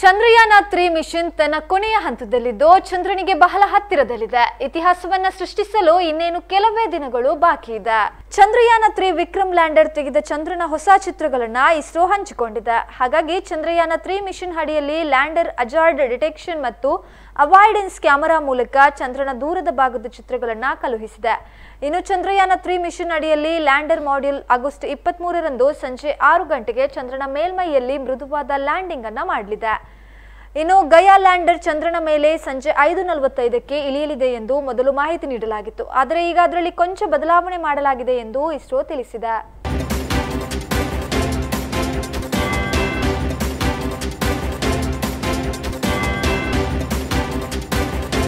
Chandrayaan three mission ತನ್ನ ಕೊನೆಯ ಹಂತದಲ್ಲಿದ್ದು ಚಂದ್ರನಿಗೆ ಬಹಳ ಹತ್ತಿರದಲ್ಲಿದೆ ಇತಿಹಾಸವನ್ನ ಸೃಷ್ಟಿಸಲು ಇನ್ನೇನು ಕೆಲವೇ ದಿನಗಳು ಬಾಕಿ ಇದೆ ಚಂದ್ರಯಾನ ತ್ರೀ ವಿಕ್ರಮ್ ಲ್ಯಾಂಡರ್ ತೆಗೆದ ಚಂದ್ರನ ಹೊಸ ಚಿತ್ರಗಳನ್ನ ಇಸ್ರೋ ಹಂಚಿಕೊಂಡಿದೆ ಹಾಗಾಗಿ ಚಂದ್ರಯಾನ ತ್ರೀ ಮಿಷನ್ ಅಡಿಯಲ್ಲಿ ಲ್ಯಾಂಡರ್ ಅಜಾರ್ಡ್ ಡಿಟೆಕ್ಷನ್ ಮತ್ತು ಅವಾಯ್ಡೆನ್ಸ್ ಕ್ಯಾಮೆರಾ ಮೂಲಕ ಚಂದ್ರನ ದೂರದ ಭಾಗದ ಚಿತ್ರಗಳನ್ನ ಕಳುಹಿಸಿದೆ ಇನ್ನು ಚಂದ್ರಯಾನ ತ್ರೀ ಮಿಷನ್ ಅಡಿಯಲ್ಲಿ ಲ್ಯಾಂಡರ್ ಮಾಡ್ಯೂಲ್ ಆಗಸ್ಟ್ ಇಪ್ಪತ್ತ್ ಮೂರರಂದು ಸಂಜೆ ಆರು ಗಂಟೆಗೆ ಚಂದ್ರನ ಮೇಲ್ಮೈಯಲ್ಲಿ ಮೃದುವಾದ ಲ್ಯಾಂಡಿಂಗ್ ಅನ್ನ ಮಾಡಲಿದೆ ಇನ್ನು ಗಯಾ ಲ್ಯಾಂಡರ್ ಚಂದ್ರನ ಮೇಲೆ ಸಂಜೆ ಐದು ನಲವತ್ತೈದಕ್ಕೆ ಇಳಿಯಲಿದೆ ಎಂದು ಮೊದಲು ಮಾಹಿತಿ ನೀಡಲಾಗಿತ್ತು ಆದರೆ ಈಗ ಅದರಲ್ಲಿ ಕೊಂಚ ಬದಲಾವಣೆ ಮಾಡಲಾಗಿದೆ ಎಂದು ಇಸ್ರೋ ತಿಳಿಸಿದೆ